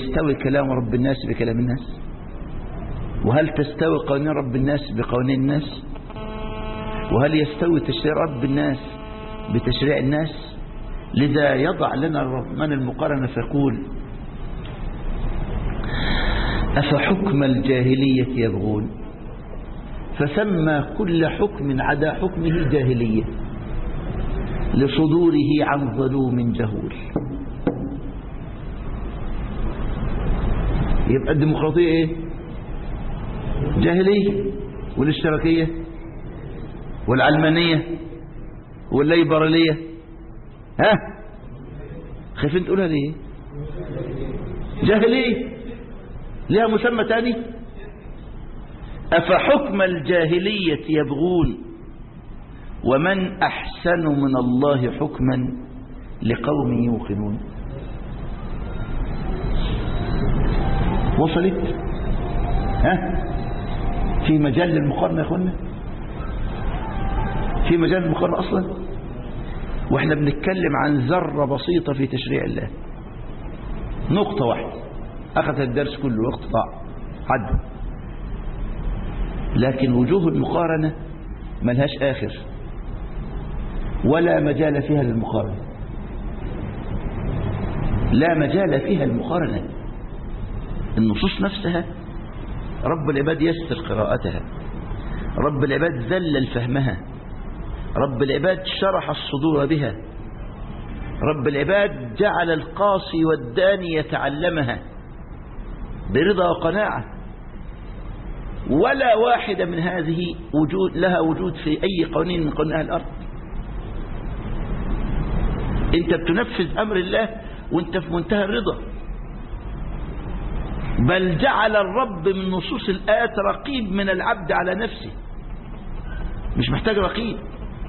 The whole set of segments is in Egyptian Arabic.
يستوي كلام رب الناس بكلام الناس وهل تستوي قوانين رب الناس بقوانين الناس وهل يستوي تشريع رب الناس بتشريع الناس لذا يضع لنا الرحمن المقارنة فيقول أفحكم الجاهلية يبغون فسمى كل حكم عدا حكمه جاهلية لصدوره عن ظلوم جهول يبقى الديمقراطية ايه جاهلية والاشتراكية والعلمانية والليبرالية ها خايفين تقولها ليه جاهلية لها مسمى تاني أفحكم الجاهلية يبغون ومن أحسن من الله حكما لقوم يوقنون وصلت ها في مجال للمقارنة يا اخوانا في مجال للمقارنة أصلا واحنا بنتكلم عن ذرة بسيطة في تشريع الله نقطة واحدة أخذ الدرس كله وقت ضاع عد لكن وجوه المقارنة ملهاش آخر ولا مجال فيها للمقارنة لا مجال فيها المقارنة النصوص نفسها رب العباد يسر قراءتها رب العباد ذلل فهمها رب العباد شرح الصدور بها رب العباد جعل القاصي والداني يتعلمها برضا وقناعة ولا واحدة من هذه وجود لها وجود في أي قوانين من قوانين أهل الأرض أنت بتنفذ أمر الله وأنت في منتهى الرضا بل جعل الرب من نصوص الآيات رقيب من العبد على نفسه مش محتاج رقيب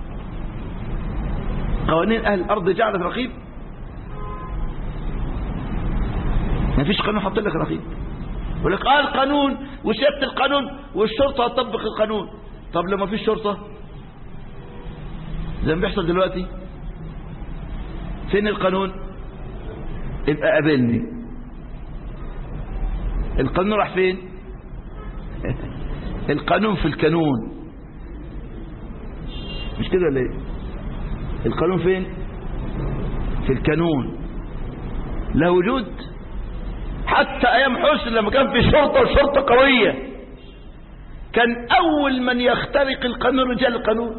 قوانين أهل الأرض جعلت رقيب ما فيش قانون حط لك رقيب يقول لك اه القانون وسيادة القانون والشرطة هتطبق القانون طب لما فيش شرطة زي ما بيحصل دلوقتي فين القانون يبقى قابلني القانون راح فين القانون في الكانون مش كده ولا ايه القانون فين في الكانون له وجود حتى ايام حسن لما كان في شرطة وشرطة قوية كان اول من يخترق القانون رجال القانون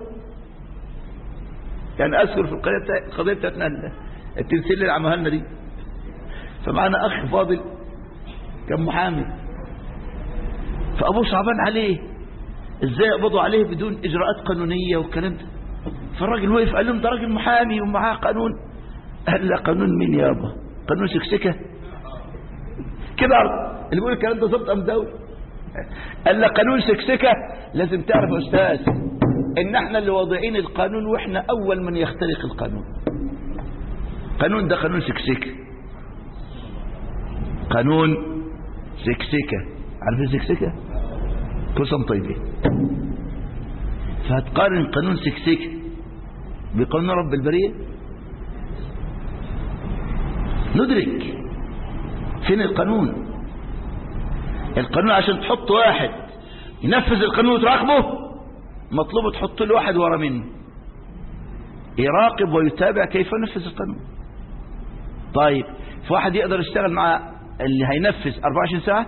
كان اذكر في القضية بتاع- القضية بتاعتنا التمثيل اللي عملها لنا دي فمعنا اخ فاضل كان محامي فابوه صعبان عليه ازاي يقبضوا عليه بدون اجراءات قانونية والكلام ده فالراجل وقف قال لهم ده راجل محامي ومعاه قانون قال له قانون مين يابا قانون سكسكه كده اللي بيقول الكلام ده ظبط ام دولي قال له قانون سكسكه لازم تعرف يا استاذ ان احنا اللي واضعين القانون واحنا اول من يخترق القانون قانون ده قانون سكسكه قانون سكسكه عارفين سكسكه كل سنه طيبين فهتقارن قانون سكسكه بقانون رب البريه ندرك فين القانون القانون عشان تحط واحد ينفذ القانون وتراقبه مطلوب تحط له واحد ورا منه يراقب ويتابع كيف ينفذ القانون طيب في واحد يقدر يشتغل مع اللي هينفذ 24 ساعة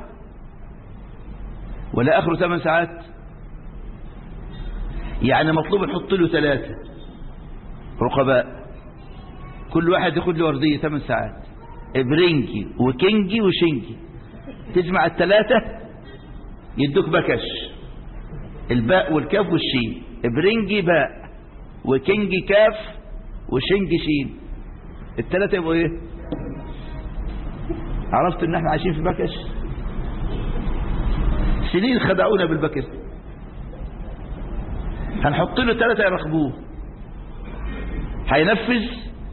ولا آخره 8 ساعات يعني مطلوب نحط له ثلاثة رقباء كل واحد ياخد له وردية 8 ساعات برنجي وكنجي وشنجي تجمع الثلاثة يدوك بكش الباء والكاف والشين برنجي باء وكنجي كاف وشنجي شين الثلاثة يبقوا ايه عرفت ان احنا عايشين في بكش سنين خدعونا بالبكش هنحط له ثلاثة يراقبوه هينفذ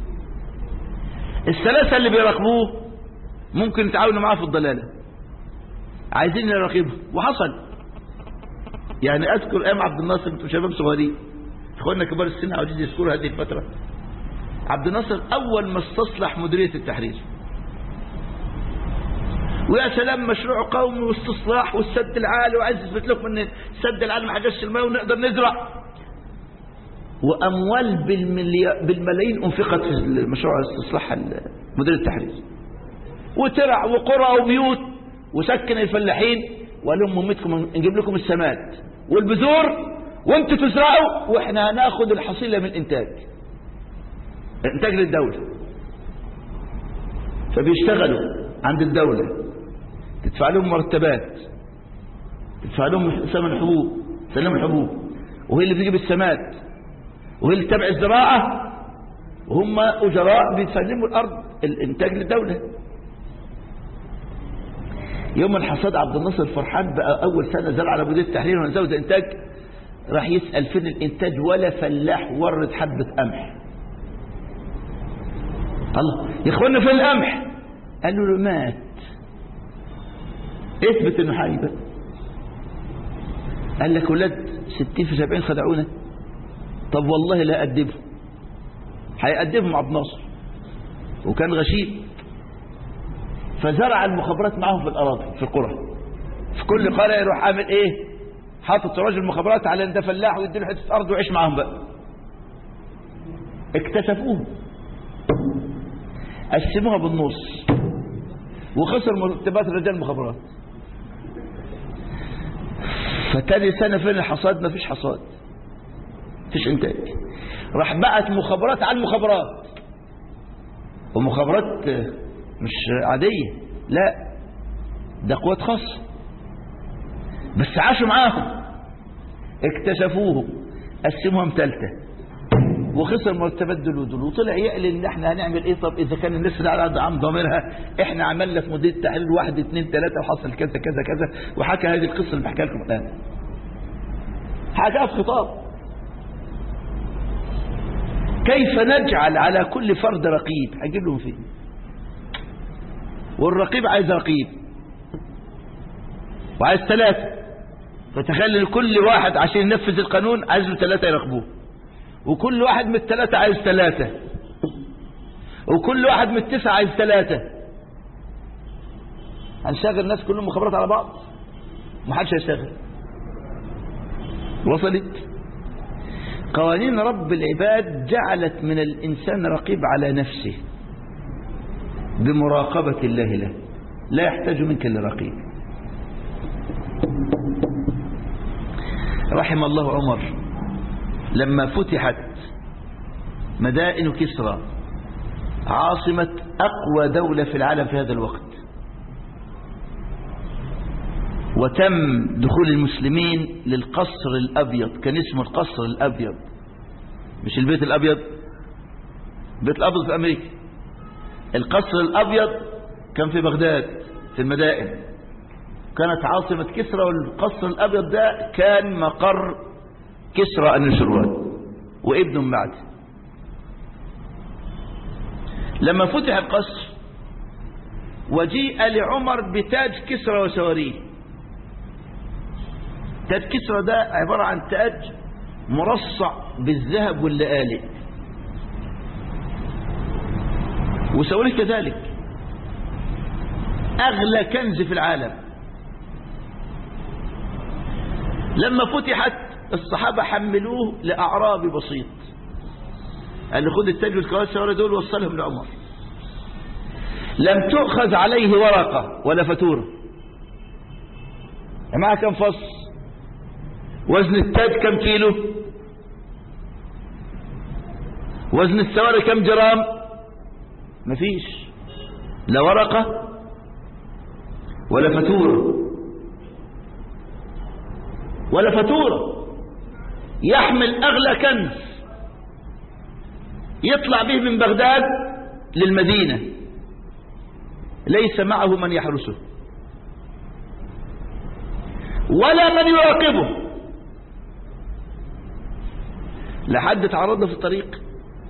الثلاثة اللي بيراقبوه ممكن يتعاونوا معاه في الضلالة عايزين يراقبه وحصل يعني اذكر ايام عبد الناصر انتم شباب صغيرين اخواننا كبار السن عاوزين يذكروا هذه الفترة عبد الناصر اول ما استصلح مديرية التحرير ويا سلام مشروع قومي واستصلاح والسد العالي وعايز يثبت لكم ان السد العالي ما حاجش الماء ونقدر نزرع واموال بالملي... بالملايين انفقت في مشروع استصلاح مدير التحرير وترع وقرى وبيوت وسكن الفلاحين وقال لهم مهمتكم نجيب لكم السماد والبذور وانتوا تزرعوا واحنا هناخد الحصيله من الانتاج انتاج للدوله فبيشتغلوا عند الدوله تدفع لهم مرتبات تدفع لهم ثمن حبوب سلم الحبوب وهي اللي بتجيب السماد وهي اللي تبع الزراعه وهم اجراء بيسلموا الارض الانتاج للدوله يوم الحصاد عبد الناصر فرحان بقى اول سنه زرع على مدير التحرير ونزود انتاج راح يسال فين الانتاج ولا فلاح ورد حبه قمح الله يا اخوانا فين القمح قالوا له مات اثبت انه حي بقى قال لك ولاد 60 في 70 خدعونا طب والله لا أدبه هيأدبهم عبد الناصر وكان غشيم فزرع المخابرات معاهم في الأراضي في القرى في كل قرية يروح عامل ايه حاطط راجل المخابرات على ان ده فلاح ويديله حته ارض ويعيش معاهم بقى اكتشفوه قسموها بالنص وخسر مرتبات رجال المخابرات فتاني سنة فين الحصاد مفيش حصاد مفيش انتاج راح بقت مخابرات على المخابرات ومخابرات مش عادية لا ده قوات خاصة بس عاشوا معاهم اكتشفوهم قسموهم ثالثة وخسر مرتبات دول ودول وطلع يعلن ان احنا هنعمل ايه طب اذا كان الناس اللي على عم ضامرها احنا عملنا في مدير التحرير واحد اثنين ثلاثة وحصل كذا كذا كذا وحكى هذه القصة اللي بحكيها لكم الان حكاها في خطاب كيف نجعل على كل فرد رقيب هجيب لهم فين والرقيب عايز رقيب وعايز ثلاثة فتخيل كل واحد عشان ينفذ القانون عايز له ثلاثة يراقبوه وكل واحد من الثلاثة عايز ثلاثة وكل واحد من التسعة عايز ثلاثة هنشغل الناس كلهم مخابرات على بعض محدش هيشتغل وصلت قوانين رب العباد جعلت من الإنسان رقيب على نفسه بمراقبة الله له لا يحتاج منك لرقيب رحم الله عمر لما فتحت مدائن كسرى عاصمة أقوى دولة في العالم في هذا الوقت وتم دخول المسلمين للقصر الأبيض كان اسمه القصر الأبيض مش البيت الأبيض البيت الأبيض في أمريكا القصر الأبيض كان في بغداد في المدائن كانت عاصمة كسرى والقصر الأبيض ده كان مقر كسرى النشروان وابن من بعده لما فتح القصر وجيء لعمر بتاج كسرى وسواريه تاج كسرى ده عبارة عن تاج مرصع بالذهب واللآلئ وسواريه كذلك أغلى كنز في العالم لما فتحت الصحابة حملوه لأعرابي بسيط قال له خد التاج والكواسة دول وصلهم لعمر لم تؤخذ عليه ورقة ولا فتورة معها كم فص وزن التاج كم كيلو وزن السواري كم جرام مفيش لا ورقة ولا فتورة ولا فتورة يحمل أغلى كنز يطلع به من بغداد للمدينة ليس معه من يحرسه ولا من يراقبه لحد تعرض في الطريق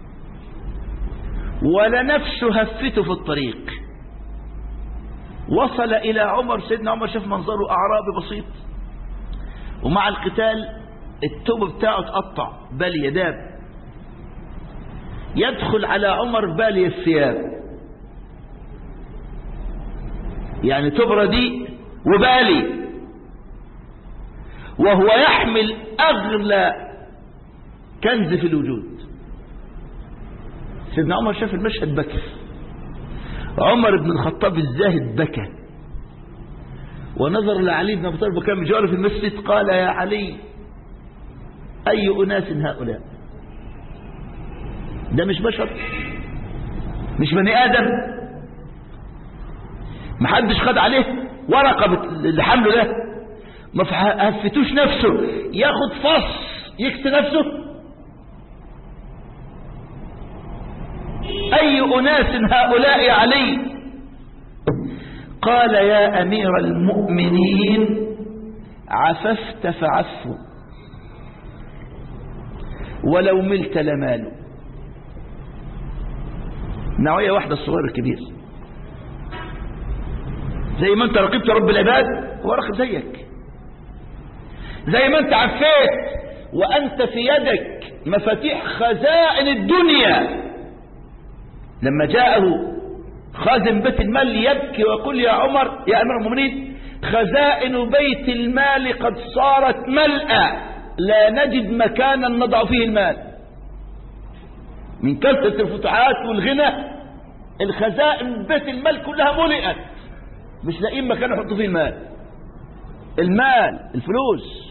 ولا نفسه هفته في الطريق وصل إلى عمر سيدنا عمر شاف منظره أعرابي بسيط ومع القتال التوب بتاعه اتقطع بالي يداب يدخل على عمر بالي الثياب يعني تبرى دي وبالي وهو يحمل أغلى كنز في الوجود سيدنا عمر شاف المشهد بكى عمر بن الخطاب الزاهد بكى ونظر لعلي بن ابي طالب وكان بجواره في المسجد قال يا علي اي اناس هؤلاء ده مش بشر مش بني ادم محدش خد عليه ورقه اللي حمله ده ما هفتوش نفسه ياخد فص يكسي نفسه أي أناس هؤلاء يا علي قال يا أمير المؤمنين عففت فعفوا ولو ملت لماله نوعية واحدة الصغير الكبير زي ما انت رقبت رب العباد هو رقب زيك زي ما انت عفيت وانت في يدك مفاتيح خزائن الدنيا لما جاءه خازن بيت المال يبكي ويقول يا عمر يا امير المؤمنين خزائن بيت المال قد صارت ملأى لا نجد مكانا نضع فيه المال من كثرة الفتوحات والغنى الخزائن بيت المال كلها ملئت مش لاقيين مكان يحطوا فيه المال المال الفلوس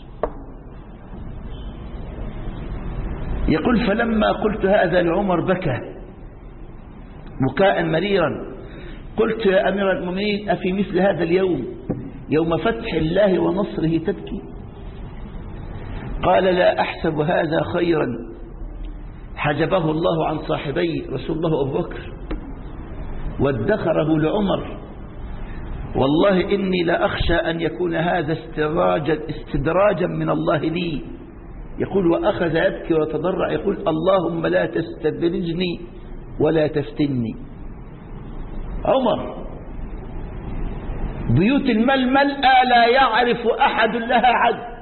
يقول فلما قلت هذا لعمر بكى بكاء مريرا قلت يا أمير المؤمنين أفي مثل هذا اليوم يوم فتح الله ونصره تبكي قال لا أحسب هذا خيرا حجبه الله عن صاحبي رسول الله أبو بكر وادخره لعمر والله إني لأخشى أن يكون هذا استدراجا, استدراجا من الله لي يقول وأخذ يبكي ويتضرع يقول اللهم لا تستدرجني ولا تفتني عمر بيوت المال ملأى لا يعرف أحد لها عد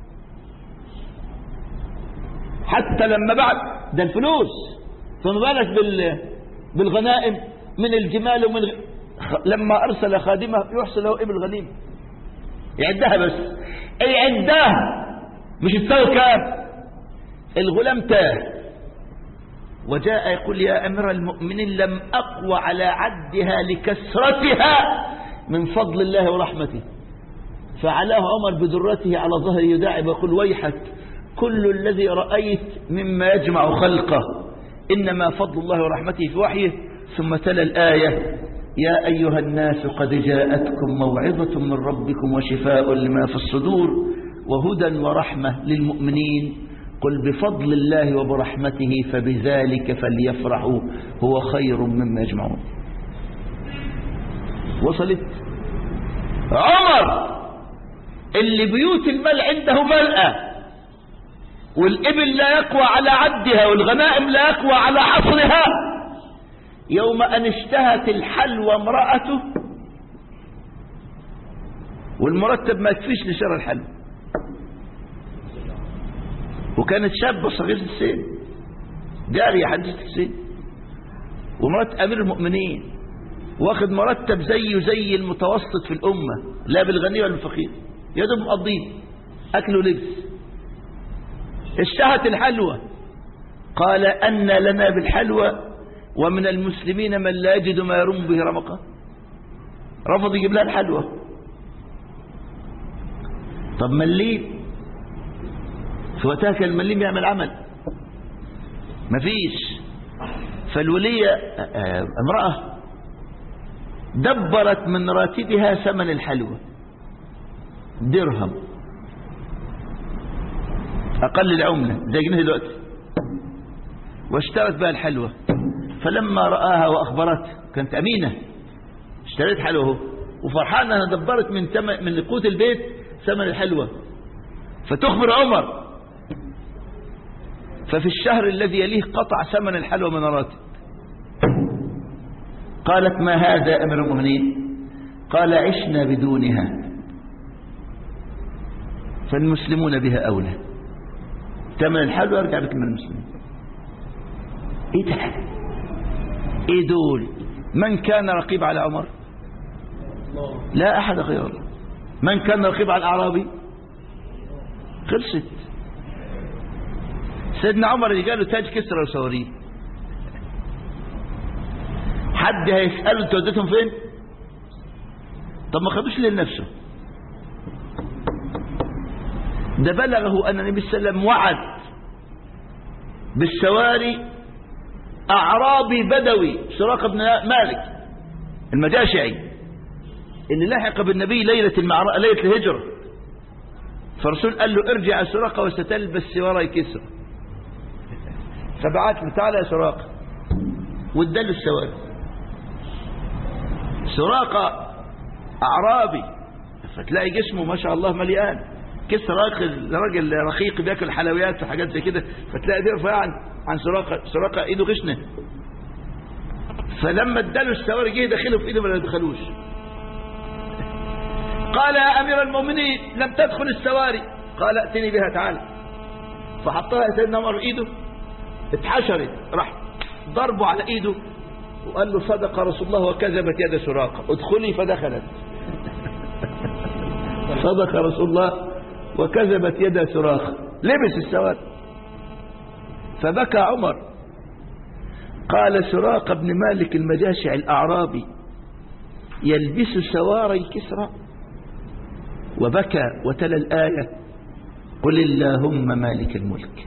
حتى لما بعد ده الفلوس فما بالك بال بالغنائم من الجمال ومن لما أرسل خادمه يحصل له إبل غنيمة يعدها بس يعدها مش تساوي كام الغلام تاه وجاء يقول يا أمير المؤمنين لم أقوى على عدها لكسرتها من فضل الله ورحمته فعلاه عمر بدرته على ظهر يداعب ويقول ويحك كل الذي رأيت مما يجمع خلقه إنما فضل الله ورحمته في وحيه ثم تلا الآية يا أيها الناس قد جاءتكم موعظة من ربكم وشفاء لما في الصدور وهدى ورحمة للمؤمنين قل بفضل الله وبرحمته فبذلك فليفرحوا هو خير مما يجمعون وصلت عمر اللي بيوت المال عنده ملأة والإبل لا يقوى على عدها والغنائم لا يقوى على حصرها يوم أن اشتهت الحلوى امرأته والمرتب ما يكفيش لشراء الحلوى وكانت شابة صغيرة السن جارية حديثة السن ومرات أمير المؤمنين واخد مرتب زيه زي المتوسط في الأمة لا بالغني ولا بالفقير يا دوب مقضين أكل ولبس اشتهت الحلوى قال أن لنا بالحلوى ومن المسلمين من لا يجد ما يرم به رمقا رفض يجيب لها الحلوى طب مليم في وقتها كان المليم يعمل عمل مفيش فالولية امرأة دبرت من راتبها ثمن الحلوى درهم أقل العملة زي جنيه دلوقتي واشترت بها الحلوى فلما رآها وأخبرته كانت أمينة اشتريت حلوى اهو وفرحانة أنها دبرت من تم... من قوت البيت ثمن الحلوى فتخبر عمر ففي الشهر الذي يليه قطع ثمن الحلوى من راتب قالت ما هذا أمر المؤمنين قال عشنا بدونها فالمسلمون بها أولى ثمن الحلوى يرجع بك من المسلمين ايه ده ايه دول من كان رقيب على عمر لا أحد غير الله من كان رقيب على الأعرابي خلصت سيدنا عمر اللي قال له تاج كسرى وسواريه حد هيسأله انت وديتهم فين طب ما خدوش ليه لنفسه ده بلغه أن النبي صلى الله عليه وسلم وعد بالسواري أعرابي بدوي سراقة بن مالك المجاشعي اللي لحق بالنبي ليلة المعر... ليلة الهجرة فالرسول قال له ارجع يا سراقة وستلبس سواري كسرى فبعت له تعالى يا سراقة واداله السواري سراقة أعرابي فتلاقي جسمه ما شاء الله مليان كسرى راجل رقيق بياكل حلويات وحاجات زي كده فتلاقي ده رفيع عن عن سراقة سراقة ايده غشنة فلما اداله السواري جه دخله في ايده ما دخلوش قال يا امير المؤمنين لم تدخل السواري قال ائتني بها تعالى فحطها سيدنا عمر ايده اتحشرت راح ضربه على ايده وقال له صدق رسول الله وكذبت يد سراقة ادخلي فدخلت صدق رسول الله وكذبت يد سراقة لبس السواد فبكى عمر قال سراقة بن مالك المجاشع الأعرابي يلبس سواري كسرى وبكى وتلا الآية قل اللهم مالك الملك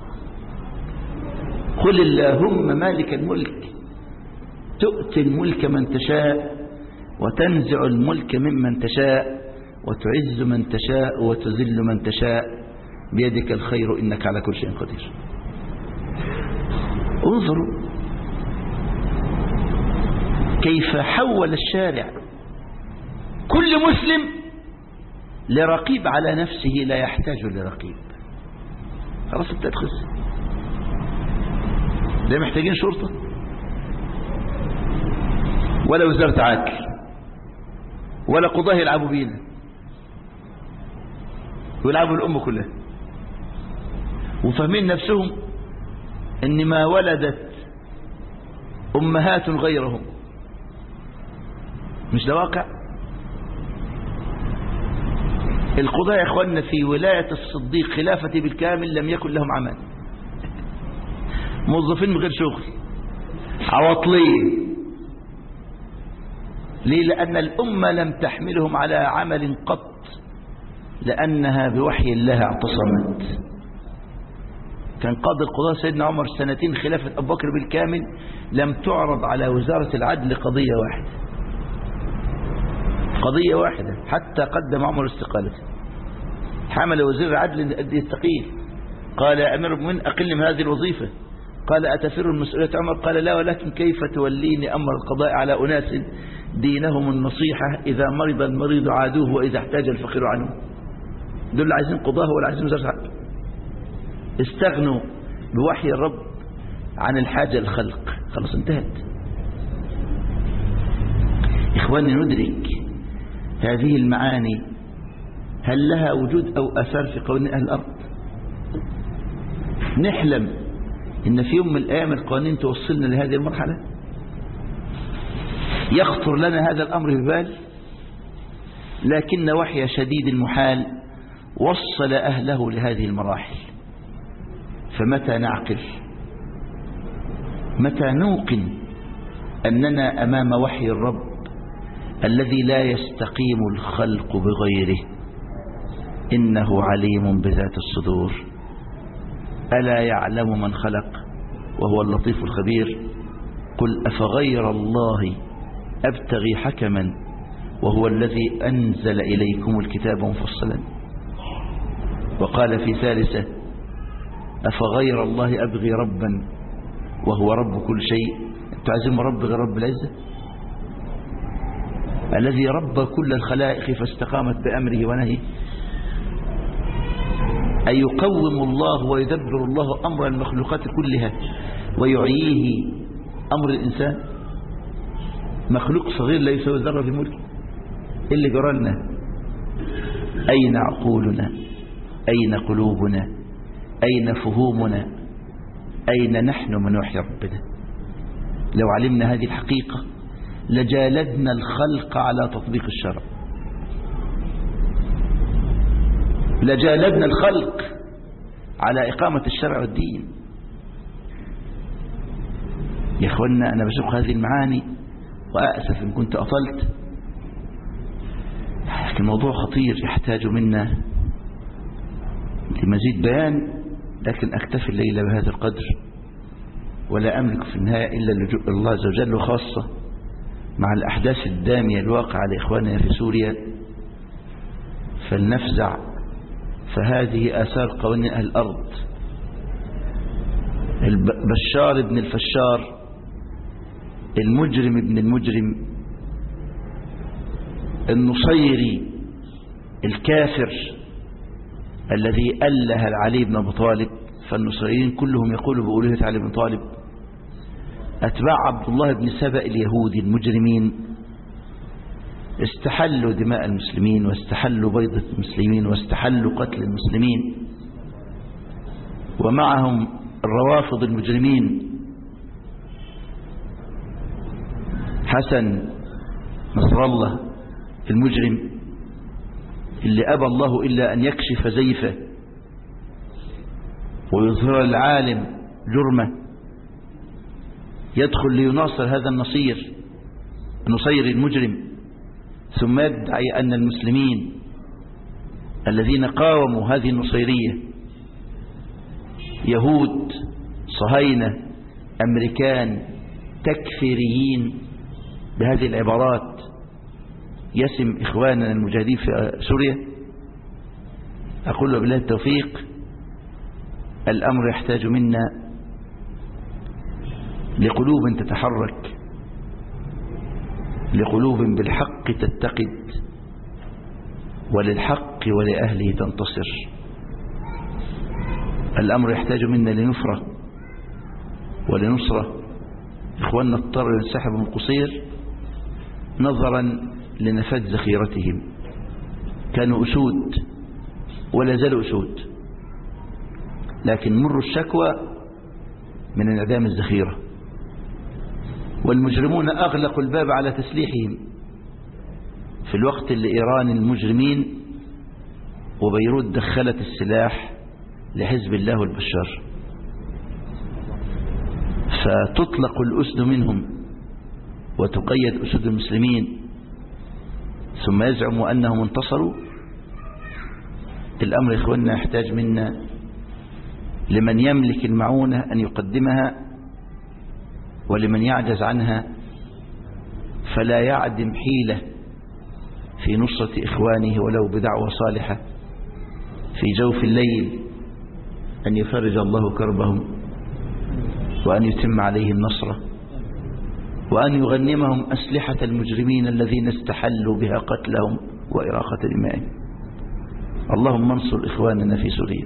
قل اللهم مالك الملك تؤتي الملك من تشاء وتنزع الملك ممن تشاء وتعز من تشاء وتذل من تشاء بيدك الخير إنك على كل شيء قدير انظروا كيف حول الشارع كل مسلم لرقيب على نفسه لا يحتاج لرقيب خلاص انت تخس لا محتاجين شرطة ولا وزارة عدل ولا قضاه يلعبوا بينا ويلعبوا الأمة كلها وفاهمين نفسهم ان ما ولدت أمهات غيرهم مش ده واقع القضاء يا اخواننا في ولاية الصديق خلافة بالكامل لم يكن لهم عمل موظفين من غير شغل عواطلين ليه لأن الأمة لم تحملهم على عمل قط لأنها بوحي الله اعتصمت كان قاضي القضاء سيدنا عمر سنتين خلافة أبو بكر بالكامل لم تعرض على وزارة العدل قضية واحدة قضية واحدة حتى قدم عمر استقالته حمل وزير العدل أن يستقيل قال يا أمير المؤمنين أقل من هذه الوظيفة قال أتفر المسؤولية عمر قال لا ولكن كيف توليني أمر القضاء على أناس دينهم النصيحة إذا مرض المريض عادوه وإذا احتاج الفقير عنه دول اللي عايزين قضاه ولا عايزين وزارة عدل استغنوا بوحي الرب عن الحاجة الخلق خلاص انتهت إخواني ندرك هذه المعاني هل لها وجود أو أثر في قوانين أهل الأرض نحلم إن في يوم من الأيام القوانين توصلنا لهذه المرحلة يخطر لنا هذا الأمر في بال لكن وحي شديد المحال وصل أهله لهذه المراحل فمتى نعقل متى نوقن أننا أمام وحي الرب الذي لا يستقيم الخلق بغيره إنه عليم بذات الصدور ألا يعلم من خلق وهو اللطيف الخبير قل أفغير الله أبتغي حكما وهو الذي أنزل إليكم الكتاب مفصلا وقال في ثالثة أفغير الله أبغي ربا وهو رب كل شيء تعزم رب غير رب العزة الذي رب كل الخلائق فاستقامت بأمره ونهيه أن يقوم الله ويدبر الله أمر المخلوقات كلها ويعييه أمر الإنسان مخلوق صغير لا يسوي ذرة في ملكه اللي جرالنا أين عقولنا أين قلوبنا أين فهومنا أين نحن من وحي ربنا لو علمنا هذه الحقيقة لجالدنا الخلق على تطبيق الشرع لجالدنا الخلق على إقامة الشرع والدين يا أخوانا أنا بشوف هذه المعاني وأأسف إن كنت أطلت لكن الموضوع خطير يحتاج منا لمزيد بيان لكن أكتفي الليلة بهذا القدر ولا أملك في النهاية إلا اللجوء الله عز وجل وخاصة مع الأحداث الدامية الواقعة لإخواننا في سوريا فلنفزع فهذه آثار قوانين أهل الأرض بشار ابن الفشار المجرم ابن المجرم النصيري الكافر الذي أله علي بن أبو طالب فالنصيريين كلهم يقولوا بأولوية علي بن طالب أتباع عبد الله بن سبأ اليهودي المجرمين استحلوا دماء المسلمين واستحلوا بيضة المسلمين واستحلوا قتل المسلمين ومعهم الروافض المجرمين حسن نصر الله المجرم اللي أبى الله إلا أن يكشف زيفه ويظهر العالم جرمه يدخل ليناصر هذا النصير النصير المجرم ثم يدعي أن المسلمين الذين قاوموا هذه النصيرية يهود صهاينة أمريكان تكفيريين بهذه العبارات يسم إخواننا المجاهدين في سوريا أقول له بالله التوفيق الأمر يحتاج منا لقلوب تتحرك لقلوب بالحق تتقد وللحق ولأهله تنتصر الأمر يحتاج منا لنفرة ولنصرة إخواننا اضطروا ينسحبوا من قصير نظرا لنفاد ذخيرتهم كانوا أسود ولا زالوا أسود لكن مروا الشكوى من انعدام الذخيرة والمجرمون أغلقوا الباب على تسليحهم في الوقت اللي إيران المجرمين وبيروت دخلت السلاح لحزب الله والبشار فتطلق الأسد منهم وتقيد أسد المسلمين ثم يزعم أنهم انتصروا الأمر إخواننا يحتاج منا لمن يملك المعونة أن يقدمها ولمن يعجز عنها فلا يعدم حيلة في نصرة إخوانه ولو بدعوة صالحة في جوف الليل أن يفرج الله كربهم وأن يتم عليهم نصره وأن يغنمهم أسلحة المجرمين الذين استحلوا بها قتلهم وإراقة دمائهم اللهم انصر إخواننا في سوريا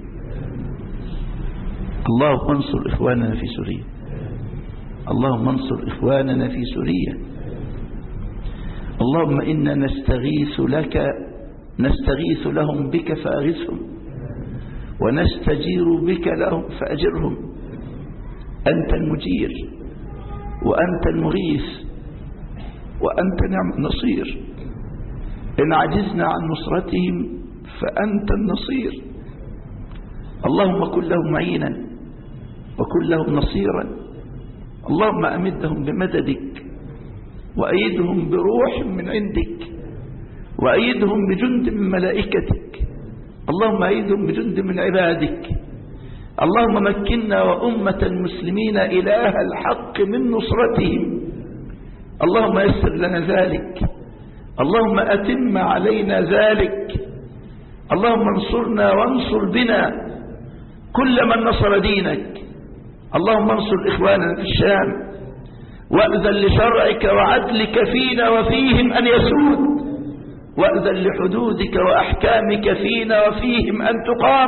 اللهم انصر إخواننا في سوريا اللهم انصر إخواننا في سوريا اللهم إنا نستغيث لك نستغيث لهم بك فأغثهم ونستجير بك لهم فأجرهم أنت المجير وأنت المغيث وأنت نعم النصير إن عجزنا عن نصرتهم فأنت النصير اللهم كن لهم معينا وكن لهم نصيرا اللهم أمدهم بمددك وأيدهم بروح من عندك وأيدهم بجند من ملائكتك اللهم أيدهم بجند من عبادك اللهم مكنا وأمة المسلمين إله الحق من نصرتهم اللهم يسر لنا ذلك اللهم أتم علينا ذلك اللهم انصرنا وانصر بنا كل من نصر دينك اللهم انصر إخواننا في الشام وأذن لشرعك وعدلك فينا وفيهم أن يسود وأذن لحدودك وأحكامك فينا وفيهم أن تقام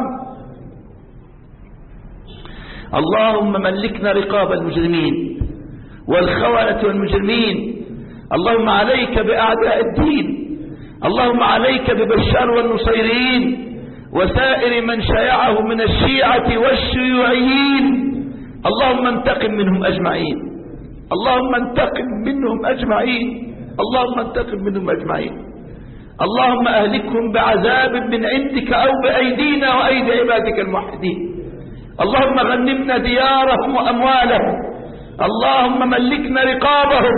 اللهم ملكنا رقاب المجرمين والخونة والمجرمين اللهم عليك بأعداء الدين اللهم عليك ببشار والنصيرين وسائر من شايعه من الشيعة والشيوعيين اللهم انتقم منهم أجمعين اللهم انتقم منهم أجمعين اللهم انتقم منهم أجمعين اللهم أهلكهم بعذاب من عندك أو بأيدينا وأيدي عبادك الموحدين اللهم غنمنا ديارهم وأموالهم اللهم ملكنا رقابهم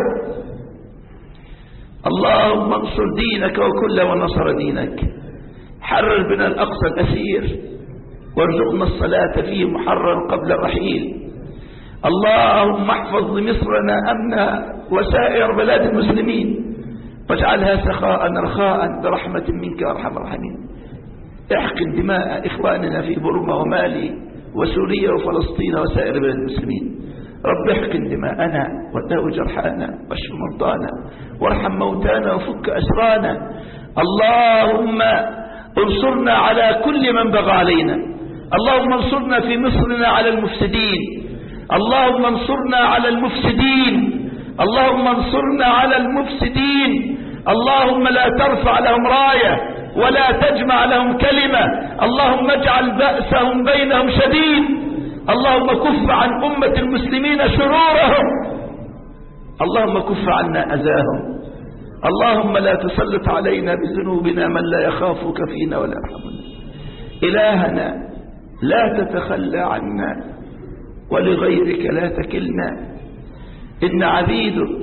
اللهم انصر دينك وكل من نصر دينك حرر بنا الأقصى الأسير وارزقنا الصلاة فيه محررا قبل الرحيل اللهم احفظ لمصرنا أمنا وسائر بلاد المسلمين واجعلها سخاء رخاء برحمة منك أرحم الراحمين احقن دماء إخواننا في برما ومالي وسوريا وفلسطين وسائر بلاد المسلمين رب احقن دماءنا وداو جرحانا واشف مرضانا وارحم موتانا وفك أسرانا اللهم انصرنا على كل من بغى علينا اللهم انصرنا في مصرنا على المفسدين اللهم انصرنا على المفسدين اللهم انصرنا على المفسدين اللهم لا ترفع لهم راية ولا تجمع لهم كلمة اللهم اجعل بأسهم بينهم شديد اللهم كف عن أمة المسلمين شرورهم اللهم كف عنا أذاهم اللهم لا تسلط علينا بذنوبنا من لا يخافك فينا ولا يرحمنا إلهنا لا تتخلى عنا ولغيرك لا تكلنا إن عبيدك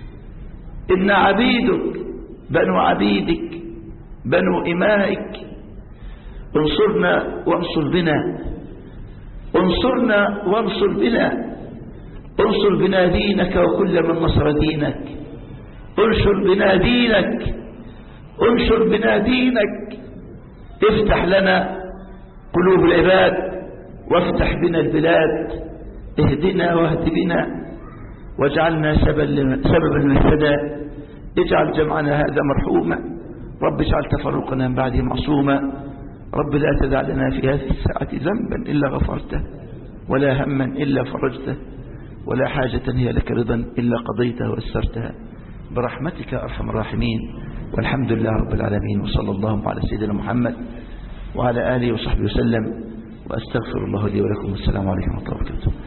إن عبيدك بنو عبيدك بنو إمائك انصرنا وانصر بنا انصرنا وانصر بنا انصر بنا دينك وكل من نصر دينك انشر بنا دينك انشر بنا دينك افتح لنا قلوب العباد وافتح بنا البلاد اهدنا واهد بنا واجعلنا سببا للهدى اجعل جمعنا هذا مرحوما رب اجعل تفرقنا من بعده معصوما رب لا تدع لنا في هذه الساعة ذنبا إلا غفرته ولا هما إلا فرجته ولا حاجة هي لك رضا إلا قضيتها وأسرتها برحمتك أرحم الراحمين والحمد لله رب العالمين وصلى الله على سيدنا محمد وعلى آله وصحبه وسلم وأستغفر الله لي ولكم والسلام عليكم ورحمة الله وبركاته